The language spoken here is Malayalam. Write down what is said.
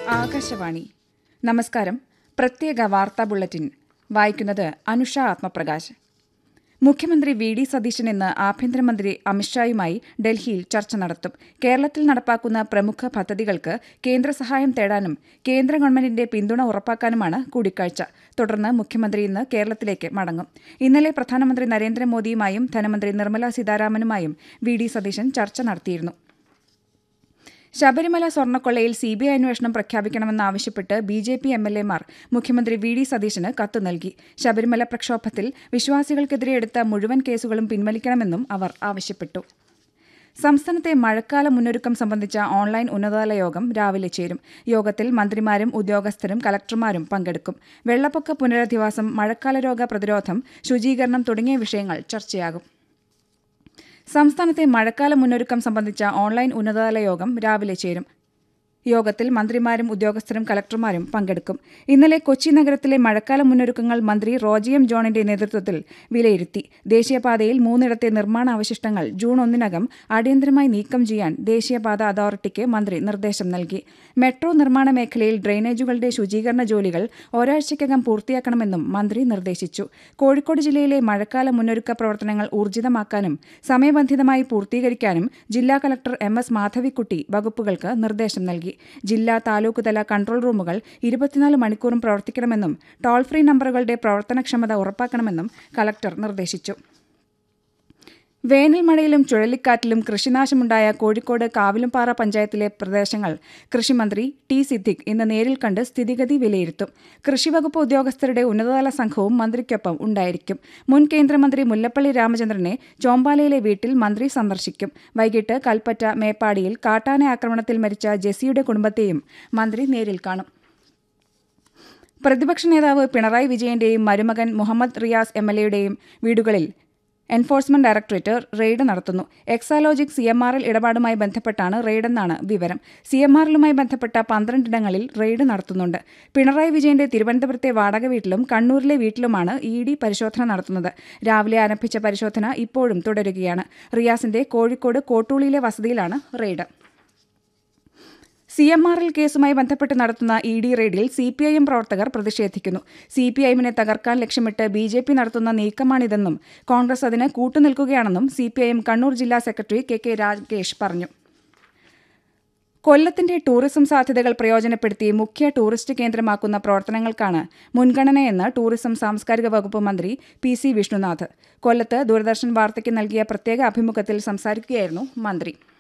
ആകാശവാണി നമസ്കാരം പ്രത്യേക വാർത്താ ബുള്ളറ്റിൻ വായിക്കുന്നത് അനുഷ ആത്മപ്രകാശ് മുഖ്യമന്ത്രി വി ഡി സതീശൻ ഇന്ന് ആഭ്യന്തരമന്ത്രി അമിത്ഷായുമായി ഡൽഹിയിൽ ചർച്ച നടത്തും കേരളത്തിൽ നടപ്പാക്കുന്ന പ്രമുഖ പദ്ധതികൾക്ക് കേന്ദ്ര സഹായം തേടാനും കേന്ദ്ര ഗവൺമെന്റിന്റെ പിന്തുണ ഉറപ്പാക്കാനുമാണ് കൂടിക്കാഴ്ച തുടർന്ന് മുഖ്യമന്ത്രി ഇന്ന് കേരളത്തിലേക്ക് മടങ്ങും ഇന്നലെ പ്രധാനമന്ത്രി നരേന്ദ്രമോദിയുമായും ധനമന്ത്രി നിർമ്മല സീതാരാമനുമായും വി ഡി സതീശൻ ചർച്ച നടത്തിയിരുന്നു ശബരിമല സ്വർണ്ണക്കൊള്ളയിൽ സി ബി ഐ അന്വേഷണം പ്രഖ്യാപിക്കണമെന്നാവശ്യപ്പെട്ട് B J P M L എമാർ മുഖ്യമന്ത്രി വി ഡി സതീശന് കത്ത് നൽകി ശബരിമല പ്രക്ഷോഭത്തിൽ വിശ്വാസികൾക്കെതിരെ എടുത്ത മുഴുവൻ കേസുകളും പിൻവലിക്കണമെന്നും അവർ ആവശ്യപ്പെട്ടു സംസ്ഥാനത്തെ മഴക്കാല മുന്നൊരുക്കം സംബന്ധിച്ച ഓൺലൈൻ ഉന്നതതല യോഗം രാവിലെ ചേരും യോഗത്തിൽ മന്ത്രിമാരും ഉദ്യോഗസ്ഥരും കലക്ടർമാരും പങ്കെടുക്കും വെള്ളപ്പൊക്ക പുനരധിവാസം മഴക്കാല രോഗ പ്രതിരോധം ശുചീകരണം തുടങ്ങിയ വിഷയങ്ങൾ ചർച്ചയാകും സംസ്ഥാനത്തെ മഴക്കാല മുന്നൊരുക്കം സംബന്ധിച്ച ഓൺലൈൻ ഉന്നതതല യോഗം രാവിലെ ചേരും യോഗത്തിൽ മന്ത്രിമാരും ഉദ്യോഗസ്ഥരും കലക്ടർമാരും പങ്കെടുക്കും ഇന്നലെ കൊച്ചി നഗരത്തിലെ മഴക്കാല മുന്നൊരുക്കങ്ങൾ മന്ത്രി റോജി എം ജോണിന്റെ നേതൃത്വത്തിൽ വിലയിരുത്തി ദേശീയപാതയിൽ മൂന്നിടത്തെ നിർമ്മാണ അവശിഷ്ടങ്ങൾ ജൂൺ ഒന്നിനകം അടിയന്തരമായി നീക്കം ചെയ്യാൻ ദേശീയപാത അതോറിറ്റിക്ക് മന്ത്രി നിർദ്ദേശം നൽകി മെട്രോ നിർമ്മാണ മേഖലയിൽ ഡ്രെയിനേജുകളുടെ ശുചീകരണ ജോലികൾ ഒരാഴ്ചയ്ക്കകം പൂർത്തിയാക്കണമെന്നും മന്ത്രി നിർദ്ദേശിച്ചു കോഴിക്കോട് ജില്ലയിലെ മഴക്കാല മുന്നൊരുക്ക പ്രവർത്തനങ്ങൾ ഊർജിതമാക്കാനും സമയബന്ധിതമായി പൂർത്തീകരിക്കാനും ജില്ലാ കലക്ടർ എം എസ് മാധവിക്കുട്ടി വകുപ്പുകൾക്ക് നിർദ്ദേശം നൽകി ജില്ലാ താലൂക്ക് തല കൺട്രോൾ റൂമുകൾ ഇരുപത്തിനാല് മണിക്കൂറും പ്രവർത്തിക്കണമെന്നും ടോൾ ഫ്രീ നമ്പറുകളുടെ പ്രവർത്തനക്ഷമത ഉറപ്പാക്കണമെന്നും കലക്ടർ നിർദ്ദേശിച്ചു വേനൽ മഴയിലും ചുഴലിക്കാറ്റിലും കൃഷിനാശമുണ്ടായ കോഴിക്കോട് കാവിലുംപാറ പഞ്ചായത്തിലെ പ്രദേശങ്ങൾ കൃഷിമന്ത്രി ടി സിദ്ദിഖ് ഇന്ന് നേരിൽ കണ്ട് സ്ഥിതിഗതി വിലയിരുത്തും കൃഷിവകുപ്പ് ഉദ്യോഗസ്ഥരുടെ ഉന്നതതല സംഘവും മന്ത്രിക്കൊപ്പം ഉണ്ടായിരിക്കും മുൻ കേന്ദ്രമന്ത്രി മുല്ലപ്പള്ളി രാമചന്ദ്രനെ ചോമ്പാലയിലെ വീട്ടിൽ മന്ത്രി സന്ദർശിക്കും വൈകിട്ട് കൽപ്പറ്റ മേപ്പാടിയിൽ കാട്ടാന ആക്രമണത്തിൽ മരിച്ച ജെസിയുടെ കുടുംബത്തെയും മന്ത്രി നേരിൽ കാണും പ്രതിപക്ഷ നേതാവ് പിണറായി വിജയന്റെയും മരുമകൻ മുഹമ്മദ് റിയാസ് എം എൽ എയുടെയും വീടുകളിൽ എൻഫോഴ്സ്മെന്റ് ഡയറക്ടറേറ്റ് റെയ്ഡ് നടത്തുന്നു Exalogic C M R L ഇടപാടുമായി ബന്ധപ്പെട്ടാണ് റെയ്ഡെന്നാണ് വിവരം സി എം ആർ എല്ലുമായി ബന്ധപ്പെട്ട പന്ത്രണ്ടിടങ്ങളിൽ റെയ്ഡ് നടത്തുന്നുണ്ട് പിണറായി വിജയന്റെ തിരുവനന്തപുരത്തെ വാടക വീട്ടിലും കണ്ണൂരിലെ വീട്ടിലുമാണ് ഇ ഡി പരിശോധന നടത്തുന്നത് രാവിലെ ആരംഭിച്ച പരിശോധന ഇപ്പോഴും തുടരുകയാണ് റിയാസിന്റെ കോഴിക്കോട് കോട്ടൂളിയിലെ വസതിയിലാണ് raid C M R L കേസുമായി ബന്ധപ്പെട്ട് നടത്തുന്ന ഇ ഡി റെയ്ഡിൽ സി പി ഐ എം പ്രവർത്തകർ പ്രതിഷേധിക്കുന്നു സി പി ഐ എമ്മിനെ തകർക്കാൻ ലക്ഷ്യമിട്ട് ബി ജെ പി നടത്തുന്ന നീക്കമാണിതെന്നും കോൺഗ്രസ് അതിന് കൂട്ടുനിൽക്കുകയാണെന്നും C P I M Kannur ജില്ലാ സെക്രട്ടറി കെ കെ രാഗേഷ് പറഞ്ഞു കൊല്ലത്തിന്റെ ടൂറിസം സാധ്യതകൾ പ്രയോജനപ്പെടുത്തി മുഖ്യ ടൂറിസ്റ്റ് കേന്ദ്രമാക്കുന്ന പ്രവർത്തനങ്ങൾക്കാണ് മുൻഗണനയെന്ന് ടൂറിസം സാംസ്കാരിക വകുപ്പ് മന്ത്രി പി സി വിഷ്ണുനാഥ് കൊല്ലത്ത് ദൂരദർശൻ വാർത്തയ്ക്ക് നൽകിയ പ്രത്യേക അഭിമുഖത്തിൽ സംസാരിക്കുകയായിരുന്നു മന്ത്രി